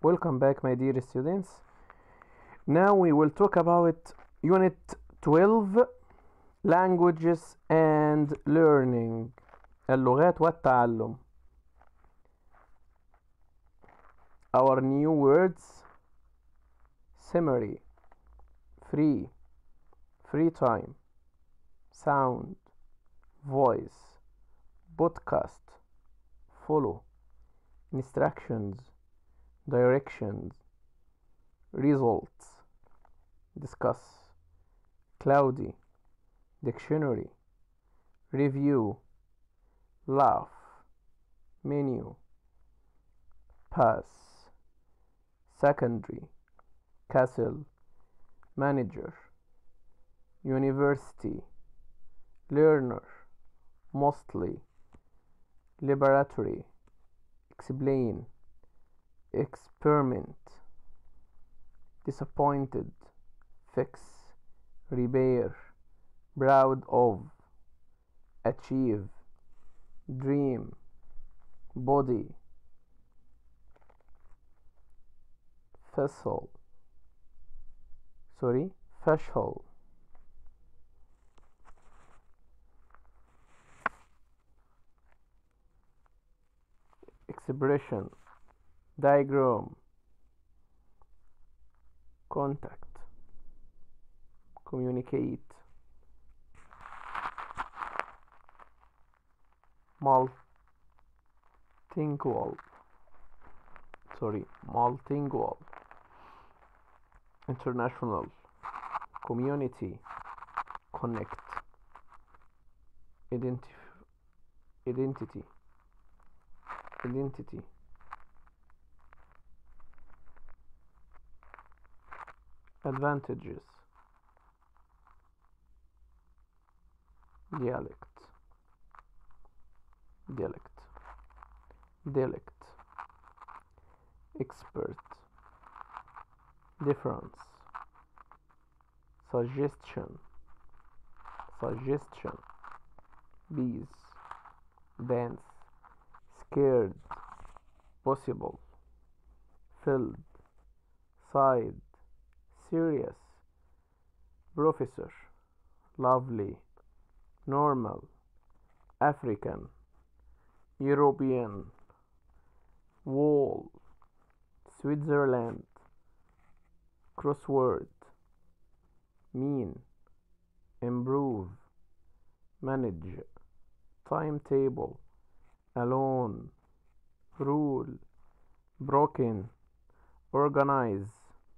Welcome back, my dear students. Now we will talk about Unit 12 Languages and Learning اللغات والتعلم. Our new words summary, free, free time, sound, voice, podcast, follow, instructions, directions, results, discuss, cloudy, dictionary, review, laugh, menu, pass, secondary, castle, manager, university, learner, mostly, laboratory, explain, experiment, disappointed, fix, repair, proud of, achieve, dream, body, vessel, sorry, facial. expression diagram contact communicate multilingual sorry multilingual international community connect identif identity identity advantages dialect dialect dialect expert difference suggestion suggestion bees dance scared possible filled side serious professor lovely normal african european wall switzerland crossword mean improve manage timetable alone rule broken organize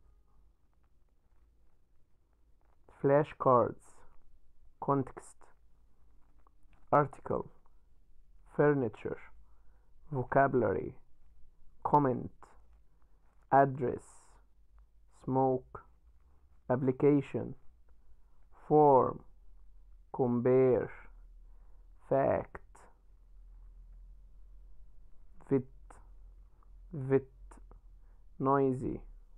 flashcards context article furniture vocabulary comment address smoke application form compare fact fit vit noisy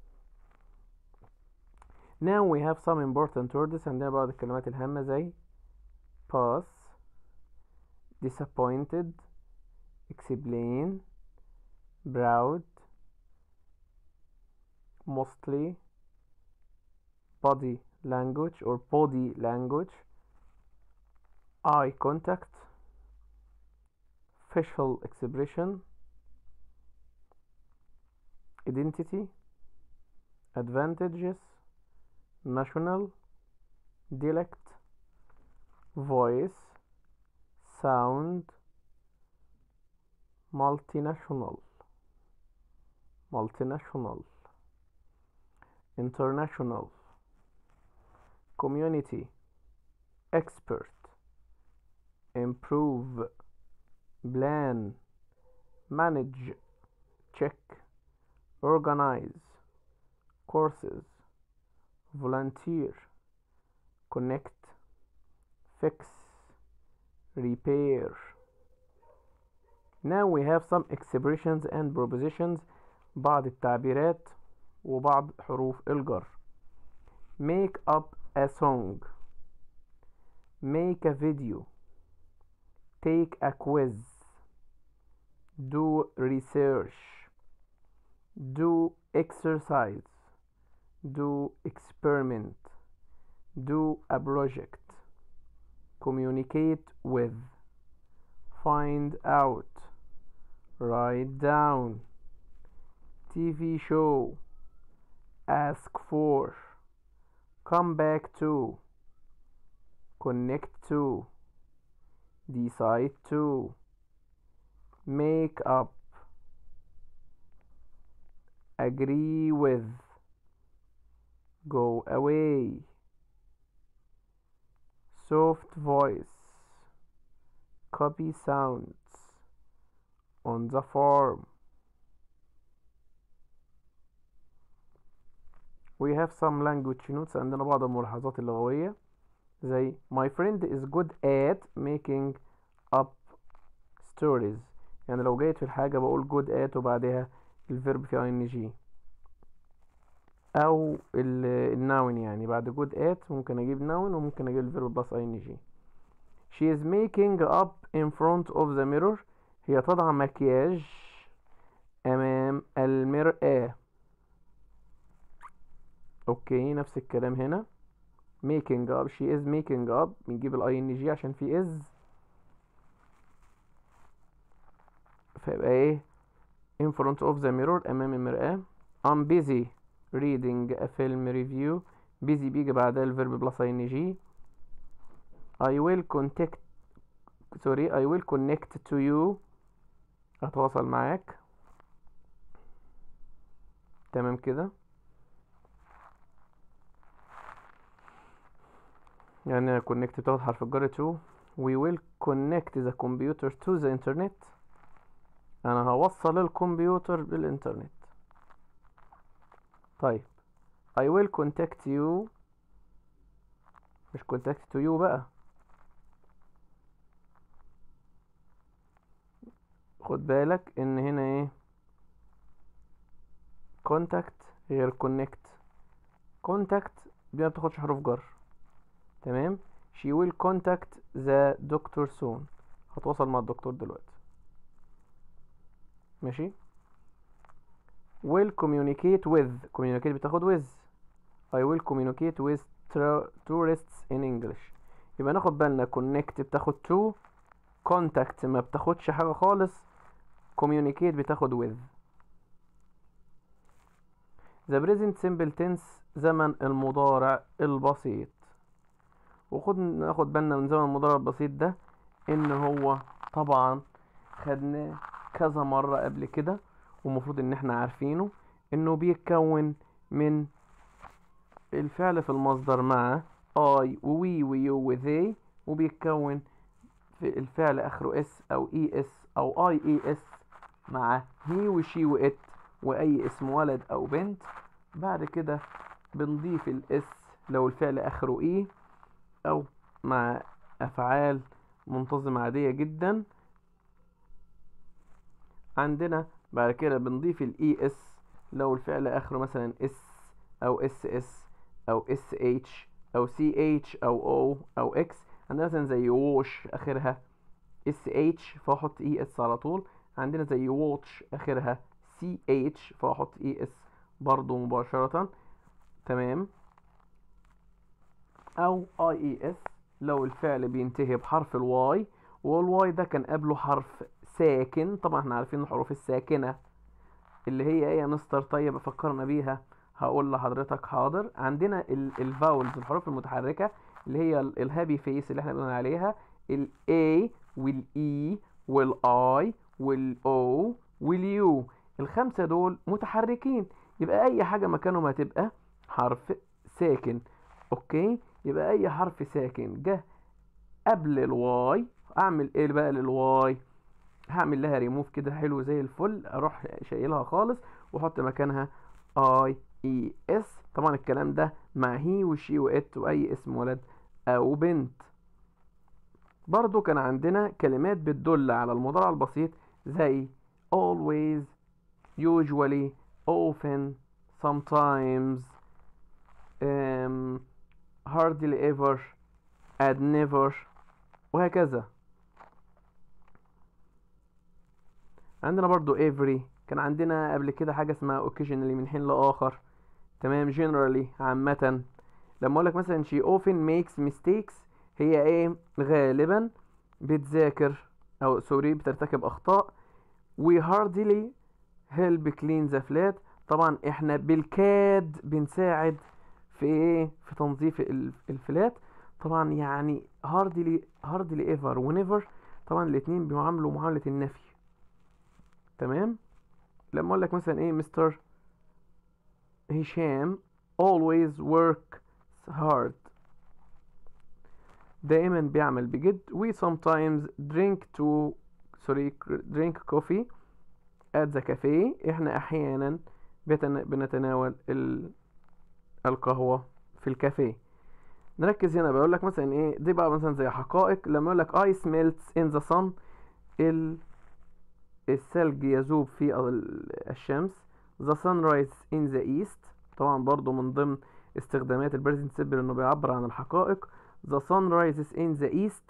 now we have some important words عندنا بعض الكلمات الهامة زي pass disappointed explain proud mostly body language or body language eye contact facial expression identity advantages national dialect voice sound multinational multinational international community expert improve plan manage check organize courses volunteer connect fix repair now we have some expressions and propositions بعض التعبيرات وبعض حروف الجر make up a song make a video take a quiz do research do exercise do experiment do a project communicate with find out write down TV show ask for come back to connect to decide to make up agree with go away soft voice copy sounds on the farm we have some language notes عندنا بعض الملاحظات اللغوية زي my friend is good at making up stories يعني لو جيت في الحاجة بقول good at وبعدها الفيرب في ing أو الناون يعني بعد good at ممكن أجيب noun وممكن أجيب الفيرب بلس ing she is making up in front of the mirror هي تضع مكياج أمام المرآة اوكي نفس الكلام هنا making up she is making up بنجيب الاي ان جي عشان في is فيبقى ايه in front of the mirror امام المرآة I'm busy reading a film review busy بيجي بعدها الفيرب بلس اي ان جي I will contact sorry I will connect to you هتواصل معاك تمام كده يعني connect بتاخد حرف الجر to we will connect the computer to the internet انا هوصل الكمبيوتر بالانترنت طيب I will contact you مش contact to you بقى خد بالك ان هنا ايه contact غير connect contact دي ما بتاخدش حروف جر تمام she will contact the doctor soon هتواصل مع الدكتور دلوقتي ماشي will communicate with communicate بتاخد with I will communicate with tourists in English يبقى ناخد بالنا connect بتاخد to contact ما بتاخدش حاجة خالص communicate بتاخد with the present simple tense زمن المضارع البسيط وخد ناخد بالنا من زمن المضارع البسيط ده ان هو طبعا خدناه كذا مرة قبل كده ومفروض ان احنا عارفينه انه بيتكون من الفعل في المصدر مع I وي ويو وذي وبيتكون في الفعل اخره اس او اي اس او اي اي اس مع هي وشي وات واي اسم ولد او بنت بعد كده بنضيف الاس لو الفعل اخره اي او مع افعال منتظمة عادية جدا عندنا بعد كده بنضيف الاي اس لو الفعل اخره مثلا اس او اس اس او اس اتش او سي اتش او او او اكس عندنا مثلا زي ووش اخرها اس اتش فاحط اي اس على طول عندنا زي واتش اخرها سي اتش فاحط اي اس برضو مباشرة تمام او اي اي اس لو الفعل بينتهي بحرف الواي والواي ده كان قبله حرف ساكن طبعا احنا عارفين الحروف الساكنة اللي هي ايه يا مستر طيب فكرنا بيها هقول لحضرتك حاضر عندنا الفاولز الحروف المتحركة اللي هي الهابي فيس اللي احنا بنقول عليها ال A وال E وال I وال O وال U الخمسة دول متحركين يبقى أي حاجة مكانهم هتبقى حرف ساكن أوكي يبقى أي حرف ساكن جه قبل الواي أعمل إيه بقى للواي هعمل لها ريموف كده حلو زي الفل أروح شايلها خالص وأحط مكانها I E S طبعا الكلام ده مع هي وشي وإت وأي اسم ولد أو بنت برضو كان عندنا كلمات بتدل على المضارع البسيط زي always usually often sometimes um, hardly ever and never وهكذا عندنا برضو every كان عندنا قبل كده حاجة اسمها occasionally من حين لآخر تمام generally عامة لما اقول لك مثلا she often makes mistakes هي ايه غالبا بتذاكر او سوري بترتكب اخطاء we hardly help clean the flat طبعا احنا بالكاد بنساعد في ايه في تنظيف ال- الفلات طبعا يعني hardly hardly ever whenever طبعا الاتنين بيعاملوا معاملة النفي تمام لما اقول لك مثلا ايه مستر هشام always work hard دائما بيعمل بجد we sometimes drink to sorry drink coffee at the cafe احنا احيانا بتنا- بنتناول ال... القهوة في الكافيه نركز هنا بقول لك مثلا ايه دي بقى مثلا زي حقائق لما يقول لك ice melts in the sun ال... الثلج يذوب في ال- الشمس the sun rises in the east طبعا برضو من ضمن استخدامات البريزنت سيمبل انه بيعبر عن الحقائق the sun rises in the east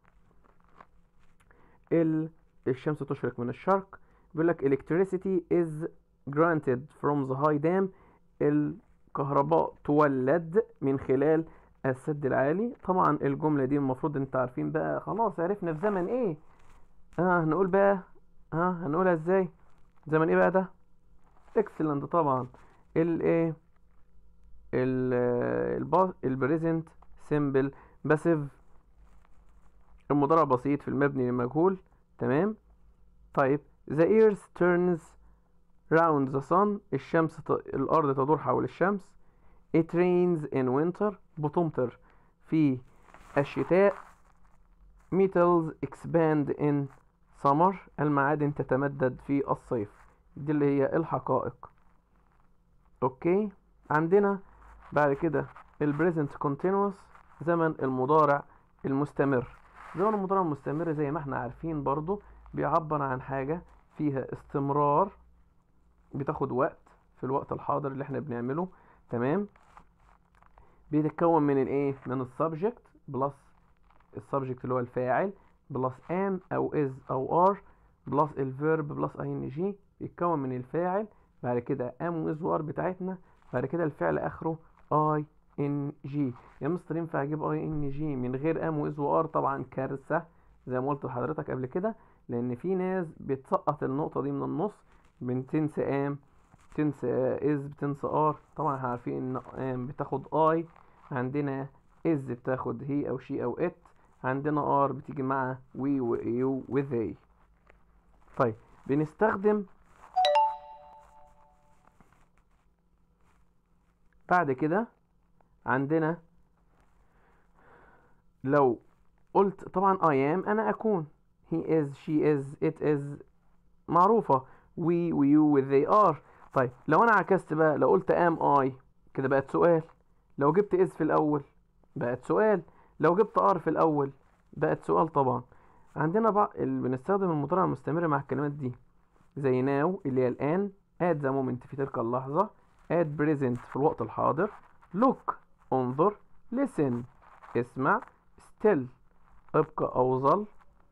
ال... الشمس تشرق من الشرق بيقول لك electricity is granted from the high dam الكهرباء تولد من خلال السد العالي طبعا الجملة دي المفروض انت عارفين بقى خلاص عرفنا في زمن ايه اه هنقول بقى ها هنقولها ازاي زمن ايه بقى ده excellent طبعا ال ايه ال البا البريزنت سيمبل باسيف المضارع بسيط في المبني للمجهول تمام طيب the earth turns round the sun الشمس ت... الأرض تدور حول الشمس it rains in winter بتمطر في الشتاء metals expand in summer المعادن تتمدد في الصيف دي اللي هي الحقائق اوكي عندنا بعد كده البريزنت continuous زمن المضارع المستمر زمن المضارع المستمر زي ما احنا عارفين برضو بيعبر عن حاجة فيها استمرار بتاخد وقت في الوقت الحاضر اللي احنا بنعمله تمام بيتكون من الايه من السبجكت بلس السبجكت اللي هو الفاعل بلس ام او از او ار بلس الفيرب بلس اي ان جي بيتكون من الفاعل بعد كده ام واز وار بتاعتنا بعد كده الفعل اخره اي ان جي يا مستر ينفع اجيب اي ان جي من غير ام واز وار طبعا كارثه زي ما قلت لحضرتك قبل كده لان في ناس بتسقط النقطه دي من النص بتنسى ام بتنسى از بتنسى ار طبعا احنا عارفين ان ام بتاخد اي عندنا از بتاخد هي او شي او ات عندنا ار بتيجي مع وي ويو وذي طيب بنستخدم بعد كده عندنا لو قلت طبعا I am أنا أكون he is she is it is معروفة we و you و they are طيب لو أنا عكست بقى لو قلت am I كده بقت سؤال لو جبت is في الأول بقت سؤال لو جبت are في الأول بقت سؤال طبعا عندنا بقى اللي بنستخدم المضارع المستمر مع الكلمات دي زي now اللي هي الآن at the moment في تلك اللحظة at present في الوقت الحاضر look انظر listen اسمع still ابقى أو ظل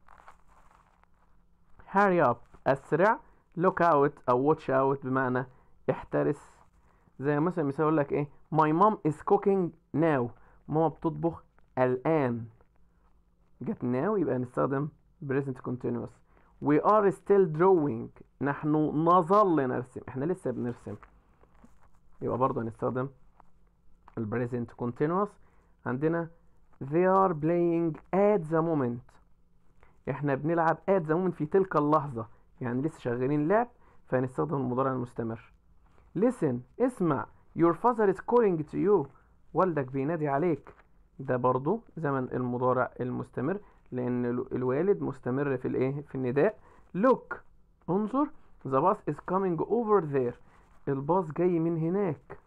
hurry up أسرع look out أو watch out بمعنى احترس زي مثلا مثال يقول لك ايه my mom is cooking now ماما بتطبخ الآن جت now يبقى نستخدم present continuous we are still drawing نحن نظل نرسم احنا لسه بنرسم يبقى برضه هنستخدم ال present continuous عندنا they are playing at the moment احنا بنلعب at the moment في تلك اللحظة يعني لسه شغالين لعب فهنستخدم المضارع المستمر listen اسمع your father is calling to you والدك بينادي عليك ده برضو زمن المضارع المستمر لان ال- الوالد مستمر في الايه في النداء look انظر the bus is coming over there الباص جاي من هناك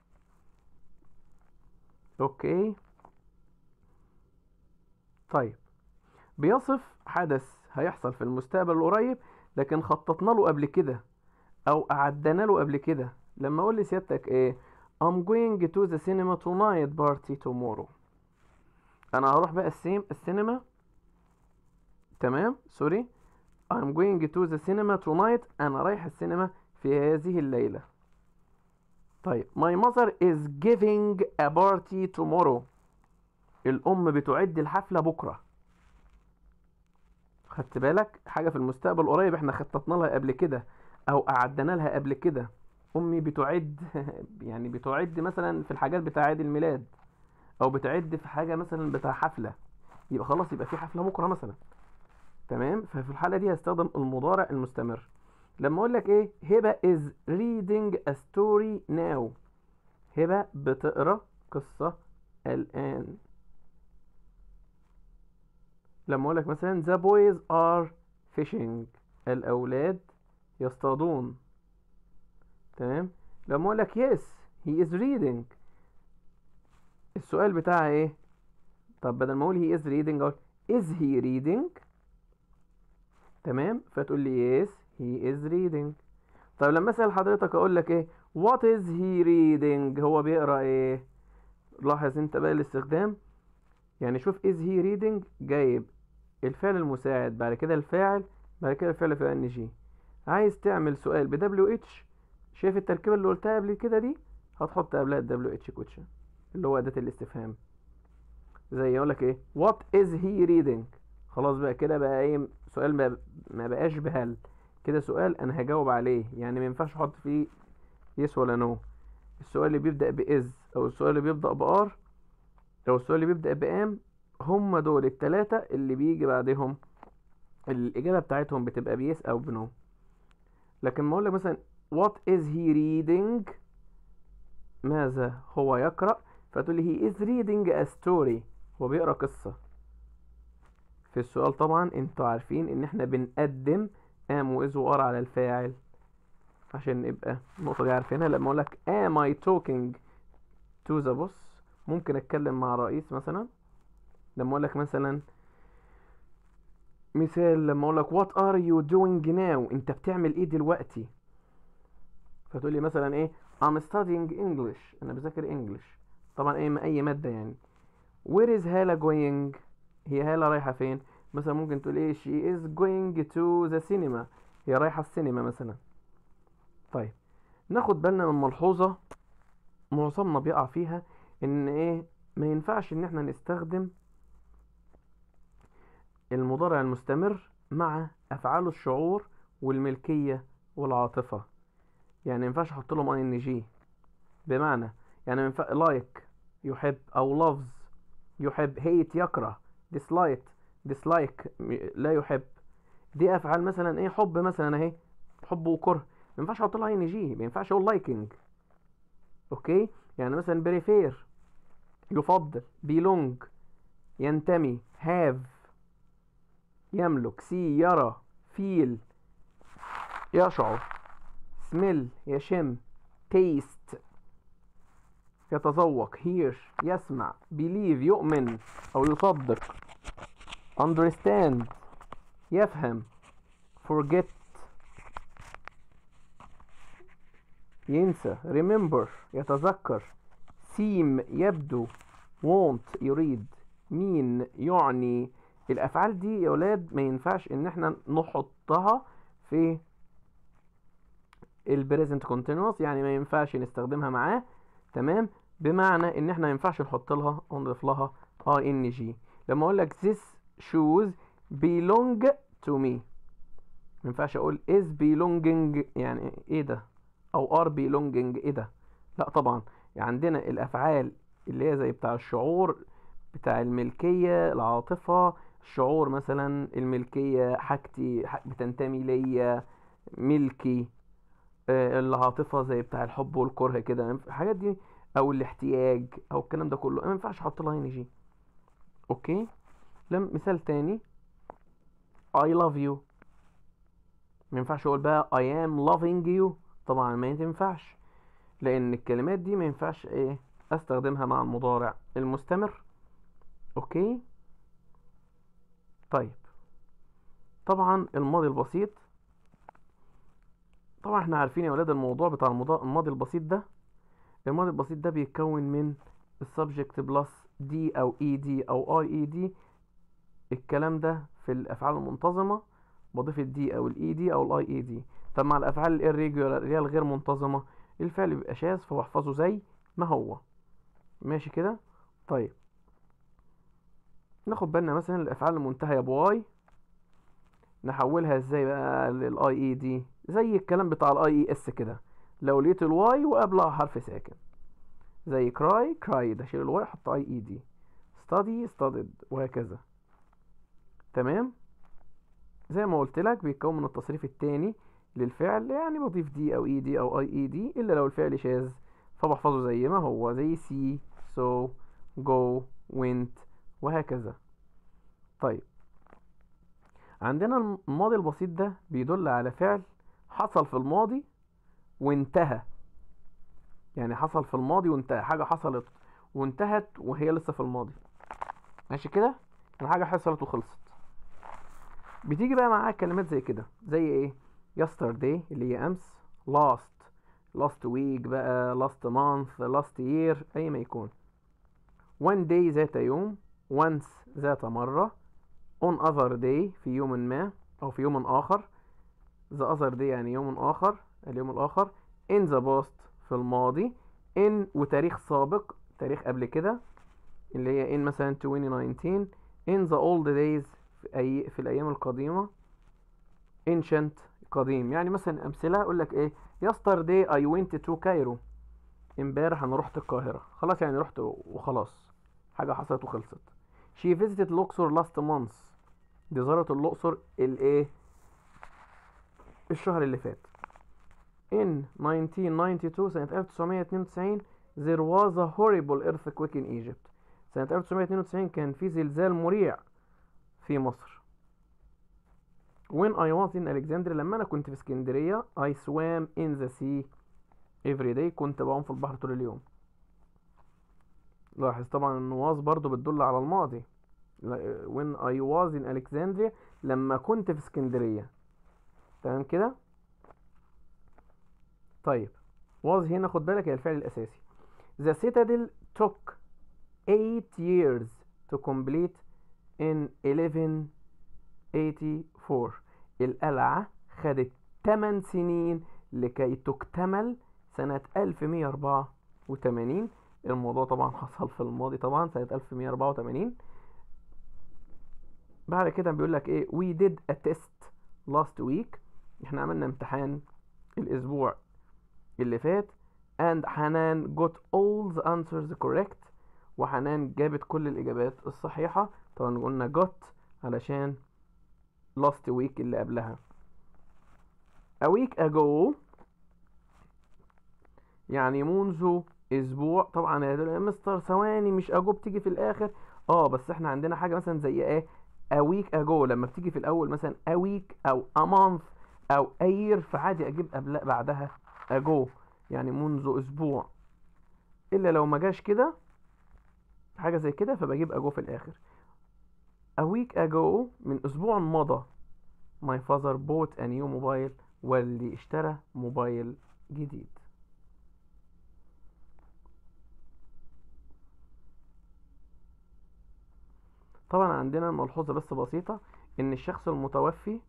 اوكي طيب بيصف حدث هيحصل في المستقبل القريب لكن خططنا له قبل كده او اعدنا له قبل كده لما اقول لسيادتك ايه I'm going to the cinema tonight party tomorrow انا هروح بقى السيم السينما تمام سوري I'm going to the cinema tonight انا رايح السينما في هذه الليلة طيب my mother is giving a party tomorrow الأم بتعد الحفلة بكرة خدت بالك حاجة في المستقبل قريب احنا خططنا لها قبل كده أو أعدنا لها قبل كده أمي بتعد يعني بتعد مثلا في الحاجات بتاع عيد الميلاد أو بتعد في حاجة مثلا بتاع حفلة يبقى خلاص يبقى في حفلة بكرة مثلا تمام ففي الحالة دي هستخدم المضارع المستمر لما اقول لك ايه هبة is reading a story now هبة بتقرا قصة الآن لما اقول لك مثلا the boys are fishing الأولاد يصطادون تمام لما اقول لك yes he is reading السؤال بتاعها ايه طب بدل ما اقول he is reading اقول is he reading تمام فتقول لي yes he is reading طيب لما اسال حضرتك اقول لك ايه what is he reading هو بيقرا ايه لاحظ انت بقى الاستخدام يعني شوف is he reading جايب الفعل المساعد بعد كده الفاعل بعد كده الفعل في ان جي عايز تعمل سؤال ب WH شايف التركيبه اللي قلتها قبل كده دي هتحط قبلها ال WH question اللي هو اداه الاستفهام زي يقول لك ايه what is he reading خلاص بقى كده بقى ايه سؤال ما, ما بقاش بهل كده سؤال انا هجاوب عليه يعني ما ينفعش احط فيه يس ولا نو السؤال اللي بيبدأ بإز او السؤال اللي بيبدأ بآر او السؤال اللي بيبدأ بآم هم دول التلاتة اللي بيجي بعدهم الإجابة بتاعتهم بتبقى بيس أو بنو لكن ما أقول لك مثلا what is he reading ماذا هو يقرأ فتقول لي he is reading a story هو بيقرأ قصة في السؤال طبعا انتوا عارفين ان احنا بنقدم ام واز وار على الفاعل عشان نبقى النقطة دي عارفينها لما اقول لك am I talking to the boss ممكن اتكلم مع رئيس مثلا لما اقول لك مثلا مثال لما اقول لك what are you doing now انت بتعمل ايه دلوقتي فتقول لي مثلا ايه I'm studying English انا بذاكر English طبعا ايه اي مادة يعني where is هالة going هي هالة رايحة فين مثلا ممكن تقول ايه she is going to the cinema هي رايحة السينما مثلا طيب ناخد بالنا من ملحوظة معظمنا بيقع فيها ان ايه ما ينفعش ان احنا نستخدم المضارع المستمر مع افعال الشعور والملكية والعاطفة يعني ما ينفعش احط لهم ان جي بمعنى يعني ينفع لايك يحب او loves يحب hate يكره dislike dislike لا يحب دي افعال مثلا ايه حب مثلا اهي حب وكره ما ينفعش احط لها ان جي ما ينفعش اقول لايكنج اوكي يعني مثلا بريفير يفضل belong ينتمي have يملك سي يرى feel يشعر smell يشم taste يتذوق hear يسمع believe يؤمن أو يصدق understand يفهم forget ينسى remember يتذكر seem يبدو want يريد مين يعني الأفعال دي يا ولاد ما ينفعش إن احنا نحطها في البريزنت كونتينوس يعني ما ينفعش نستخدمها معاه تمام بمعنى ان احنا ما ينفعش نحط لها نضيف لها اي ان جي لما اقول لك this shoes belong to me ما ينفعش اقول is belonging يعني ايه ده او are belonging ايه ده لا طبعا يعني عندنا الافعال اللي هي زي بتاع الشعور بتاع الملكية العاطفة الشعور مثلا الملكية حاجتي بتنتمي ليا ملكي العاطفة زي بتاع الحب والكره كده الحاجات دي او الاحتياج او الكلام ده كله ما ينفعش احط لها ان جي اوكي لم مثال تاني I love you ما ينفعش اقول بقى I am loving you طبعا ما ينفعش لان الكلمات دي ما ينفعش ايه استخدمها مع المضارع المستمر اوكي طيب طبعا الماضي البسيط طبعا احنا عارفين يا ولاد الموضوع بتاع الماضي البسيط ده الماضي البسيط ده بيتكون من السبجكت بلس دي او اي دي او اي اي دي الكلام ده في الافعال المنتظمه بضيف الدي او الاي دي او الاي اي دي طب مع الافعال الirregular اللي هي الغير منتظمه الفعل بيبقى شاذ فبحفظه زي ما هو ماشي كده طيب ناخد بالنا مثلا الافعال المنتهيه بواي نحولها ازاي بقى للاي اي دي زي الكلام بتاع الاي اي اس كده لو لقيت الواي وقبلها حرف ساكن زي كراي كرايد اشيل الواي احط اي اي دي study studied وهكذا تمام زي ما قلت لك بيتكون من التصريف التاني للفعل يعني بضيف دي او اي دي او اي اي دي الا لو الفعل شاذ فبحفظه زي ما هو زي سي سو جو went وهكذا طيب عندنا الماضي البسيط ده بيدل على فعل حصل في الماضي وانتهى يعني حصل في الماضي وانتهى حاجة حصلت وانتهت وهي لسه في الماضي ماشي كده يعني حاجة حصلت وخلصت بتيجي بقى معاها كلمات زي كده زي ايه yesterday اللي هي امس last last week بقى last month last year اي ما يكون one day ذات يوم once ذات مرة on other day في يوم ما او في يوم اخر the other day يعني يوم اخر اليوم الاخر in the past في الماضي in وتاريخ سابق تاريخ قبل كده اللي هي in مثلا 2019 in the old days في, أي في الأيام القديمة ancient قديم يعني مثلا أمثلة أقول لك إيه yesterday I went to Cairo امبارح أنا رحت القاهرة خلاص يعني رحت وخلاص حاجة حصلت وخلصت she visited الأقصر last month دي زارت الأقصر الإيه الشهر اللي فات in 1992 سنة 1992 there was a horrible earthquake in Egypt سنة 1992 كان في زلزال مريع في مصر when I was in Alexandria لما أنا كنت في اسكندرية I swam in the sea every day كنت بعوم في البحر طول اليوم لاحظ طبعا ان was برضو بتدل على الماضي when I was in Alexandria لما كنت في اسكندرية تمام كده طيب was هنا خد بالك هي الفعل الأساسي The citadel took 8 years to complete in 1184 القلعة خدت 8 سنين لكي تكتمل سنة 1184 الموضوع طبعا حصل في الماضي طبعا سنة 1184 بعد كده بيقول لك ايه we did a test last week احنا عملنا امتحان الاسبوع اللي فات and حنان got all the answers correct وحنان جابت كل الإجابات الصحيحة طبعا قلنا got علشان last week اللي قبلها a week ago يعني منذ اسبوع طبعا يا مستر ثواني مش ago بتيجي في الاخر اه بس احنا عندنا حاجه مثلا زي ايه a week ago لما بتيجي في الاول مثلا a week او a month او a year فعادي اجيب قبل بعدها ago يعني منذ اسبوع الا لو ما جاش كده حاجه زي كده فبجيب ago في الاخر a week ago من اسبوع مضى my father bought a new mobile واللي اشترى موبايل جديد طبعا عندنا ملحوظة بس بسيطة ان الشخص المتوفي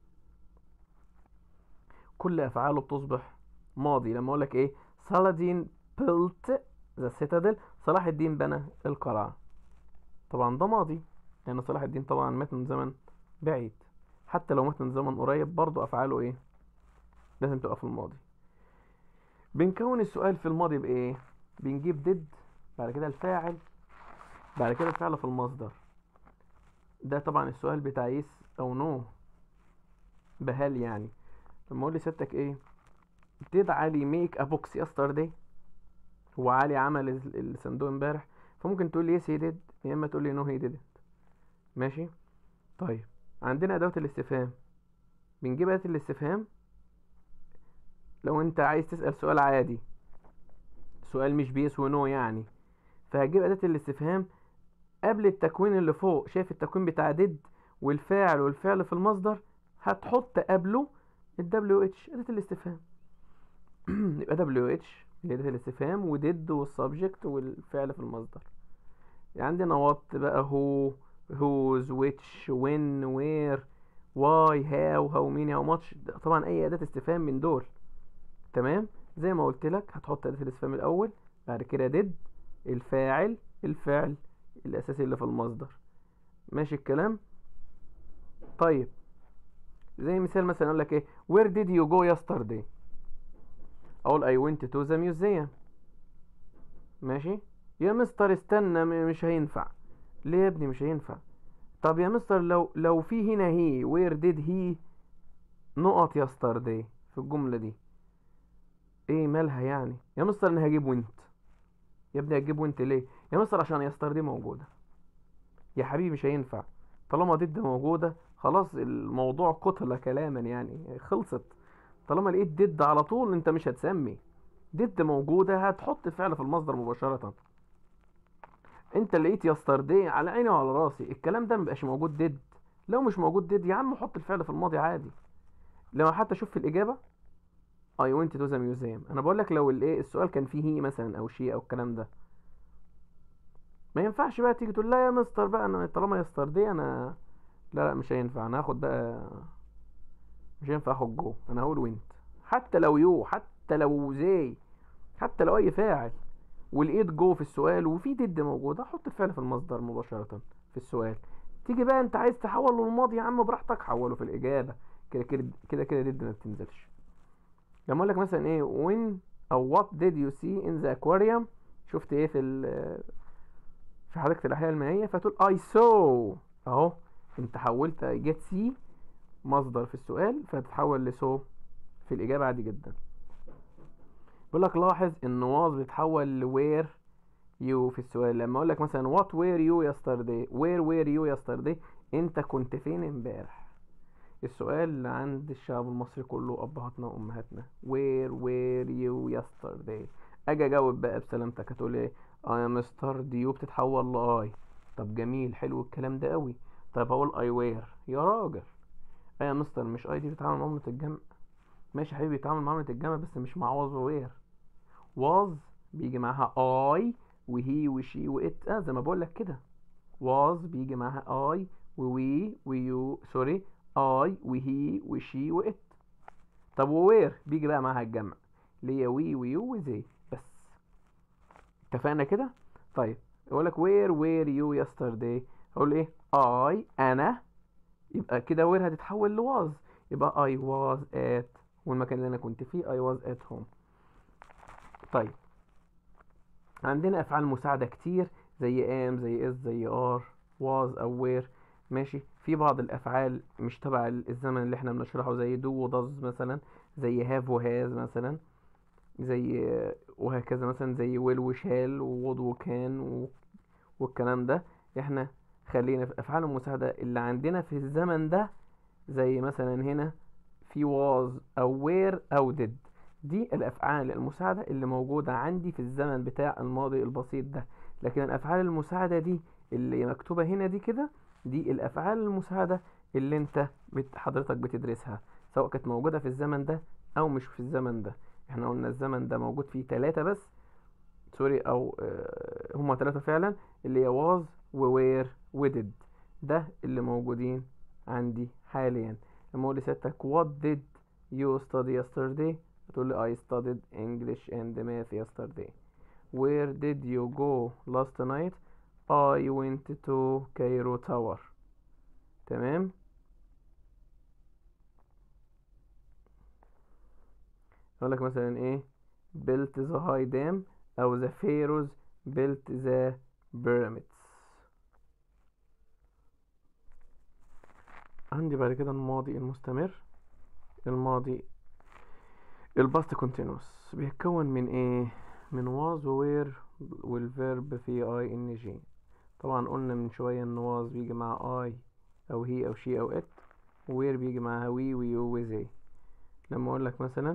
كل افعاله بتصبح ماضي لما اقول لك ايه صلادين بيلت ذا سيتادل صلاح الدين بنى القلعة طبعا ده ماضي لان يعني صلاح الدين طبعا مات من زمن بعيد حتى لو مات من زمن قريب برضه افعاله ايه لازم تبقى في الماضي بنكون السؤال في الماضي بايه بنجيب ديد بعد كده الفاعل بعد كده الفعل في المصدر ده طبعا السؤال بتاع يس او نو بهل يعني لما اقول لستك ايه did علي ميك ا بوكس yesterday هو علي عمل الصندوق امبارح فممكن تقول لي يس هي ديد يا اما تقول لي نو هي didn't ماشي طيب عندنا ادوات الاستفهام بنجيب اداه الاستفهام لو انت عايز تسال سؤال عادي سؤال مش بيس ونو يعني فهجيب اداه الاستفهام قبل التكوين اللي فوق شايف التكوين بتاع ديد والفاعل والفعل في المصدر هتحط قبله ال WH أداة الاستفهام يبقى WH اللي أداة الاستفهام وديد والسبجكت والفعل في المصدر يعني عندنا وات بقى هو whose which when where واي هاو هاو ميني هاو ماتش طبعا اي اداة استفهام من دول تمام زي ما قلت لك هتحط اداة الاستفهام الاول بعد كده ديد الفاعل الفعل الاساسي اللي في المصدر ماشي الكلام طيب زي مثال مثلا اقول لك ايه where did you go yesterday اقول I went to the museum ماشي يا مستر استنى م- مش هينفع ليه يا ابني مش هينفع طب يا مستر لو لو في هنا هي where did he نقط yesterday في الجملة دي ايه مالها يعني يا مستر انا هجيب وانت يا ابني هتجيب وانت ليه يا مستر عشان يستر موجودة يا حبيبي مش هينفع طالما ضد موجودة خلاص الموضوع قتل كلاما يعني خلصت طالما لقيت ضد على طول انت مش هتسمي ضد موجودة هتحط الفعل في المصدر مباشرة انت لقيت يستردي على عيني وعلى راسي الكلام ده مبقاش موجود ضد لو مش موجود ضد يا عم حط الفعل في الماضي عادي لما حتى شوف في الإجابة I went to the museum انا بقول لك لو الايه السؤال كان فيه هي مثلا او شي او الكلام ده ما ينفعش بقى تيجي تقول لا يا مستر بقى انا طالما يستردي انا لا لا مش هينفع انا هاخد بقى مش هينفع اخد جو انا هقول وينت حتى لو يو حتى لو زي حتى لو اي فاعل ولقيت جو في السؤال وفي ديد موجود احط الفعل في المصدر مباشرة في السؤال تيجي بقى انت عايز تحوله للماضي يا عم براحتك حوله في الاجابة كده كده كده كده ديد ما بتنزلش لما اقول لك مثلا ايه when او what did you see in the aquarium شفت ايه في ال في حديقة الأحياء المائية فتقول I saw اهو انت حولت جيت سي مصدر في السؤال فتتحول لسو في الإجابة عادي جدا بيقول لك لاحظ ان was بيتحول لوير يو في السؤال لما اقول لك مثلا what were you yesterday where were you yesterday انت كنت فين امبارح السؤال اللي عند الشعب المصري كله ابهاتنا وامهاتنا where were you yesterday اجي اجاوب بقى بسلامتك هتقول ايه اه يا مستر ديو بتتحول لاي طب جميل حلو الكلام ده قوي طب هقول اي وير يا راجل اه يا مستر مش اي دي بتتعامل معاملة الجمع ماشي يا حبيبي بيتعامل معاملة الجمع بس مش مع واز ووير واز بيجي معاها اي وهي وشي وات اه زي ما بقول لك كده واز بيجي معاها اي ووي ويو سوري اي وهي وشي وات طب ووير بيجي بقى معاها الجمع اللي هي وي ويو وزي بس اتفقنا كده طيب يقول لك where were you yesterday اقول ايه I انا يبقى كده where هتتحول لواز يبقى I was at والمكان اللي انا كنت فيه I was at home طيب عندنا افعال مساعده كتير زي am زي is زي are was او were ماشي في بعض الافعال مش تبع الزمن اللي احنا بنشرحه زي do و does مثلا زي have و has مثلا زي وهكذا مثلا زي will وشال وwould وكان و... والكلام ده احنا خلينا في افعال المساعده اللي عندنا في الزمن ده زي مثلا هنا في was او were او did دي الافعال المساعده اللي موجوده عندي في الزمن بتاع الماضي البسيط ده لكن الافعال المساعده دي اللي مكتوبه هنا دي كده دي الافعال المساعده اللي انت بت... حضرتك بتدرسها سواء كانت موجوده في الزمن ده او مش في الزمن ده احنا قلنا الزمن ده موجود فيه ثلاثة بس سوري او آه هما ثلاثة فعلا اللي هي was و were و did ده اللي موجودين عندي حاليا لما اقول لسيادتك what did you study yesterday هتقول لي I studied English and math yesterday where did you go last night I went to Cairo Tower تمام يقول لك مثلا ايه built the high dam او the pharaohs built the pyramids عندي بعد كده الماضي المستمر الماضي الباست continuous بيتكون من ايه من was و were والفيرب فيه اي ان جي طبعا قلنا من شوية ان was بيجي مع اي او هي او شي او ات وير بيجي معاها وي ويو وزي لما اقول لك مثلا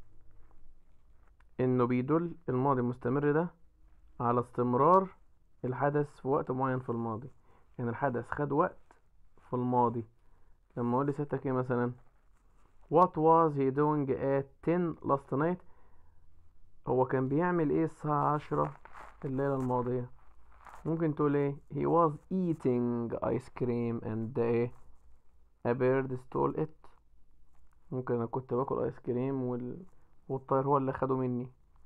انه بيدل الماضي المستمر ده على استمرار الحدث في وقت معين في الماضي يعني الحدث خد وقت في الماضي لما اقول لستك ايه مثلا what was he doing at 10 last night هو كان بيعمل ايه الساعة عشرة الليلة الماضية ممكن تقول ايه he was eating ice cream and ايه a bird stole it ممكن انا كنت باكل ايس كريم وال... والطير هو اللي خده مني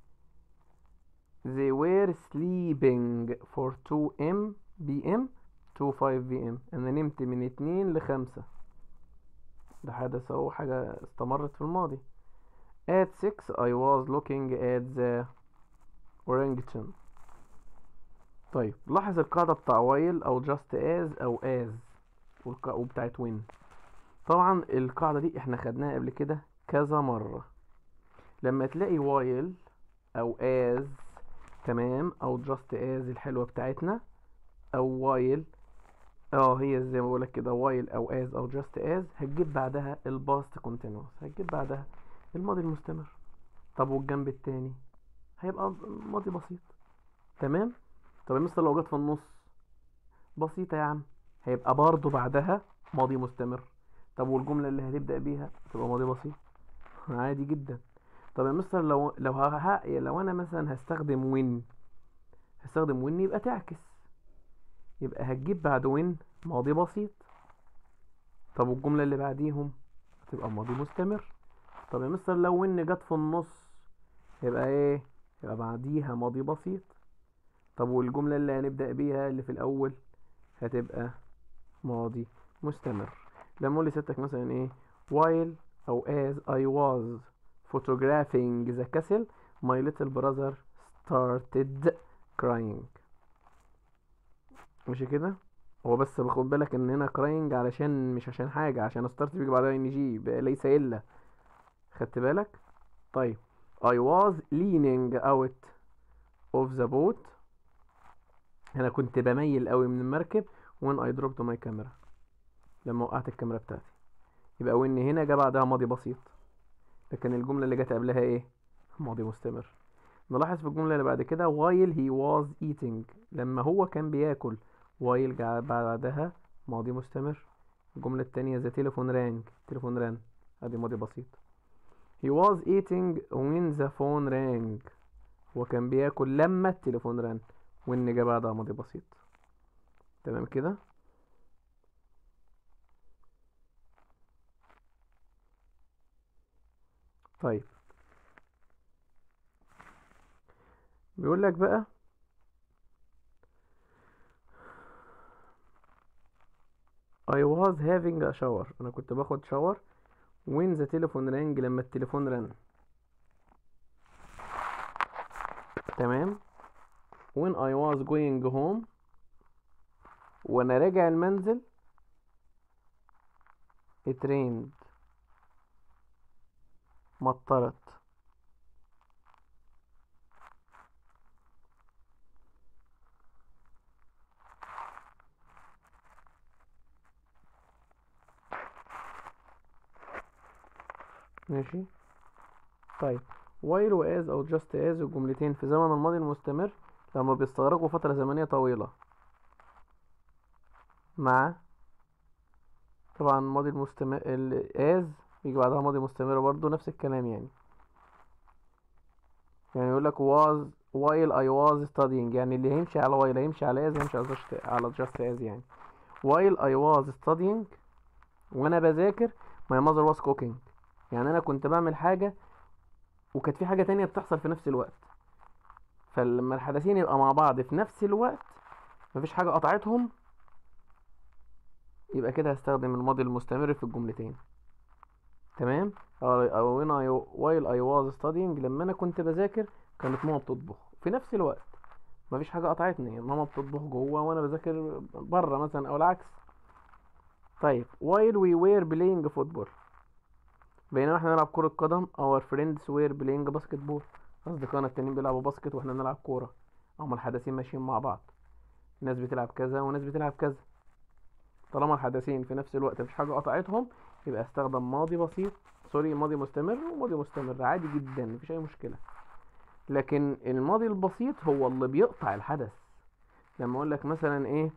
they were sleeping for 2 m pm to 5 pm انا نمت من 2 ل 5 ده حدث اهو حاجة استمرت في الماضي at 6 I was looking at the orangutan طيب لاحظ القاعدة بتاع while أو just as أو as والق- وبتاعت when طبعا القاعدة دي احنا خدناها قبل كده كذا مرة لما تلاقي while أو as تمام أو just as الحلوة بتاعتنا أو while اه هي زي ما بقولك كده while أو as أو just as هتجيب بعدها الباست continuous هتجيب بعدها الماضي المستمر طب والجنب التاني هيبقى ماضي بسيط تمام طب يا مستر لو جت في النص بسيطة يا عم هيبقى برضو بعدها ماضي مستمر طب والجملة اللي هتبدأ بيها تبقى ماضي بسيط عادي جدا طب يا مستر لو لو ه... ه- لو انا مثلا هستخدم وين هستخدم وين يبقى تعكس يبقى هتجيب بعد وين ماضي بسيط طب والجملة اللي بعديهم هتبقى ماضي مستمر طب يا مستر لو وين جت في النص يبقى ايه يبقى بعديها ماضي بسيط طب والجملة اللي هنبدأ بيها اللي في الأول هتبقى ماضي مستمر لما اقول لستك مثلا ايه while أو as I was photographing the castle my little brother started crying مش كده هو بس باخد بالك ان هنا crying علشان مش عشان حاجة عشان start بيجي بعدها ان جي ليس الا خدت بالك طيب I was leaning out of the boat انا كنت بميل قوي من المركب when I dropped my camera لما وقعت الكاميرا بتاعتي يبقى وان هنا جه بعدها ماضي بسيط لكن الجملة اللي جت قبلها ايه ماضي مستمر نلاحظ في الجملة اللي بعد كده while he was eating لما هو كان بياكل while جه بعدها ماضي مستمر الجملة التانية the telephone rang تليفون رن ادي ماضي بسيط he was eating when the phone rang هو كان بياكل لما التليفون رن وان جه بعدها ماضي بسيط تمام كده طيب بيقول لك بقى I was having a shower انا كنت باخد شاور when the telephone rang لما التليفون رن تمام when I was going home وانا راجع المنزل it rained مطرت ماشي طيب while و as او just as الجملتين في زمن الماضي المستمر لما بيستغرقوا فترة زمنية طويلة مع طبعا الماضي المستمر ال as يجي بعدها ماضي مستمر برضو نفس الكلام يعني يعني يقول لك was while I was studying يعني اللي هيمشي على while هيمشي على as هيمشي على just على just as يعني while I was studying وانا بذاكر my mother was cooking يعني انا كنت بعمل حاجة وكانت في حاجة تانية بتحصل في نفس الوقت فلما الحدثين يبقى مع بعض في نفس الوقت مفيش حاجة قطعتهم يبقى كده هستخدم الماضي المستمر في الجملتين تمام او when I while I was studying لما انا كنت بذاكر كانت ماما بتطبخ في نفس الوقت مفيش حاجة قطعتني ماما بتطبخ جوه وانا بذاكر بره مثلا او العكس طيب while we were playing football بينما احنا نلعب كرة قدم our friends were playing basketball اصدقائنا التانيين بيلعبوا باسكت واحنا بنلعب كورة هما الحدثين ماشيين مع بعض ناس بتلعب كذا وناس بتلعب كذا طالما الحدثين في نفس الوقت مفيش حاجة قطعتهم يبقى استخدم ماضي بسيط سوري ماضي مستمر وماضي مستمر عادي جدا مفيش اي مشكلة لكن الماضي البسيط هو اللي بيقطع الحدث لما اقول لك مثلا ايه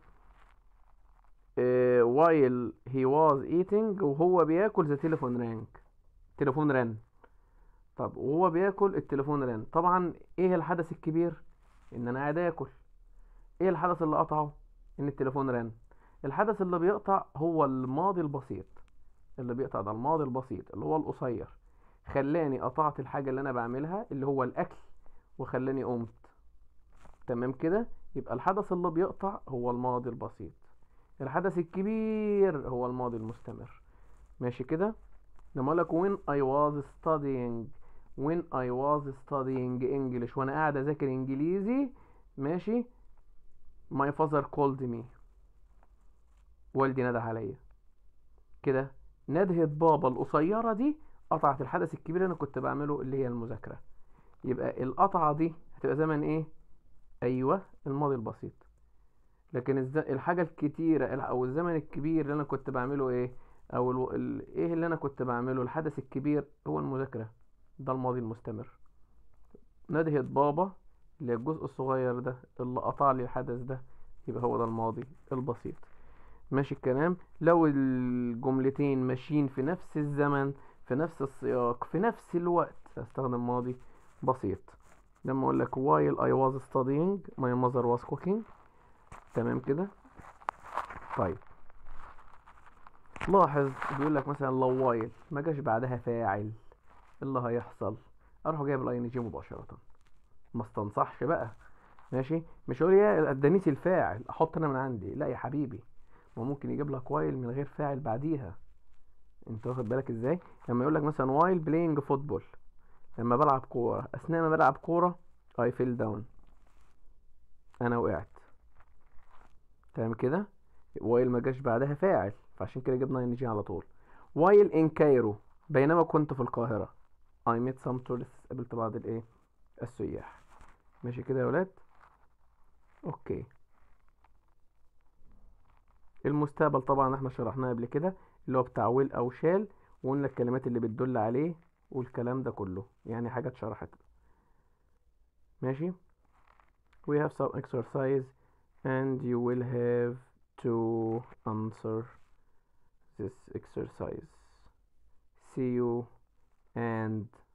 آه، while he was eating وهو بياكل the telephone rang تليفون رن طب وهو بياكل التليفون رن طبعا ايه الحدث الكبير ان انا قاعد اكل ايه الحدث اللي قطعه ان التليفون رن الحدث اللي بيقطع هو الماضي البسيط اللي بيقطع ده الماضي البسيط اللي هو القصير خلاني قطعت الحاجة اللي انا بعملها اللي هو الاكل وخلاني قمت تمام كده يبقى الحدث اللي بيقطع هو الماضي البسيط الحدث الكبير هو الماضي المستمر ماشي كده لما اقول لك when I was studying when I was studying English وانا قاعد اذاكر انجليزي ماشي my father called me والدي نده عليا كده ندهة بابا القصيرة دي قطعت الحدث الكبير اللي انا كنت بعمله اللي هي المذاكرة يبقى القطعة دي هتبقى زمن ايه ايوه الماضي البسيط لكن الز... الحاجة الكتيرة او الزمن الكبير اللي انا كنت بعمله ايه او ال... ال... ايه اللي انا كنت بعمله الحدث الكبير هو المذاكرة ده الماضي المستمر ندهة بابا اللي هي الجزء الصغير ده اللي قطع لي الحدث ده يبقى هو ده الماضي البسيط ماشي الكلام لو الجملتين ماشيين في نفس الزمن في نفس السياق في نفس الوقت استخدم ماضي بسيط لما اقول لك while I was studying my mother was cooking تمام كده طيب لاحظ بيقول لك مثلا لو while ما جاش بعدها فاعل إيه اللي هيحصل اروح جايب الاي ان جي مباشره ما استنصحش بقى ماشي مش هقول يا ادانيش الفاعل احط انا من عندي لا يا حبيبي ما ممكن يجيب لك وايل من غير فاعل بعديها انت واخد بالك ازاي لما يقول لك مثلا وايل بلاينج فوتبول لما بلعب كوره اثناء ما بلعب كوره اي فيل داون انا وقعت تمام كده وايل ما جاش بعدها فاعل فعشان كده جبنا ان جي على طول وايل ان كايرو بينما كنت في القاهره I met some tourists قابلت بعض الايه السياح ماشي كده يا ولاد اوكي المستقبل طبعا احنا شرحناه قبل كده اللي هو بتاع ويل او شال وقلنا الكلمات اللي بتدل عليه والكلام ده كله يعني حاجات شرحت ماشي we have some exercise and you will have to answer this exercise see you and